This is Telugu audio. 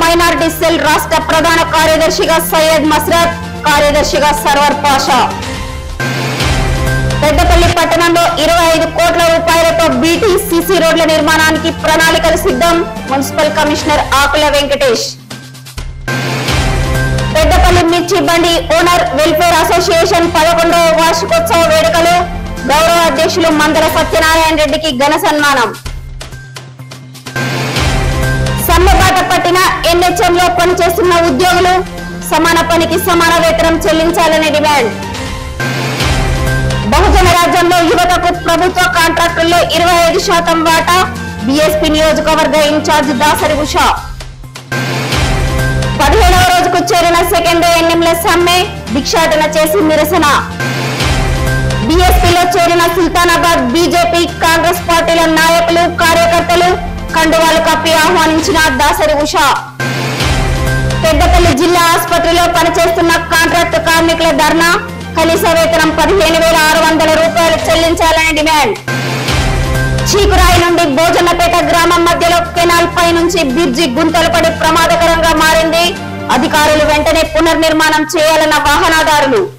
మైనారిటీ సెల్ రాష్ట్ర ప్రధాన కార్యదర్శిగా సయ్యద్ మస్రత్ కార్యదర్శిగా సర్వర్ పాషా పెద్దపల్లి పట్టణంలో ఇరవై ఐదు కోట్ల రూపాయలతో బీటీ సిసి రోడ్ల నిర్మాణానికి ప్రణాళికలు సిద్ధం మున్సిపల్ కమిషనర్ ఆకుల వెంకటేష్ పెద్దపల్లి మిర్చి బండి ఓనర్ వెల్ఫేర్ అసోసియేషన్ పదకొండవ వార్షికోత్సవ వేడుకలు గౌరవ అధ్యక్షులు మందల సత్యనారాయణ రెడ్డికి ఘన సన్మానం సమ్మెబాట పట్టిన ఎన్హెచ్ఎం లో పనిచేస్తున్న ఉద్యోగులు సమాన పనికి సమాన వేతనం చెల్లించాలని డిమాండ్ బహుజన రాజ్యంలో యువతకు ప్రభుత్వ కాంట్రాక్టుల్లో ఇరవై ఐదు శాతం వాటా బీఎస్పీ నియోజకవర్గ ఇన్ఛార్జ్ దాసరి ఉష పదిహేడవ రోజుకు చేరిన సెకండ్ ఎన్ఎంల సమ్మె భిక్షాటన చేసి నిరసన బీఎస్పీలో చేరిన సుల్తానాబాద్ బీజేపీ కాంగ్రెస్ పార్టీల నాయకులు కార్యకర్తలు కండువాలు కప్పి ఆహ్వానించిన దాసరి ఉష పెద్దపల్లి జిల్లా ఆసుపత్రిలో పనిచేస్తున్న కాంట్రాక్ట్ కార్మికుల ధర్నా కనీస వేతనం పదిహేను వేల ఆరు వందల రూపాయలు చెల్లించాలని డిమాండ్ చీకురాయి నుండి భోజనపేట గ్రామం మధ్యలో కెనాల్ పై నుంచి బ్రిడ్జి గుంతలు పడి ప్రమాదకరంగా మారింది అధికారులు వెంటనే పునర్నిర్మాణం చేయాలన్న వాహనదారులు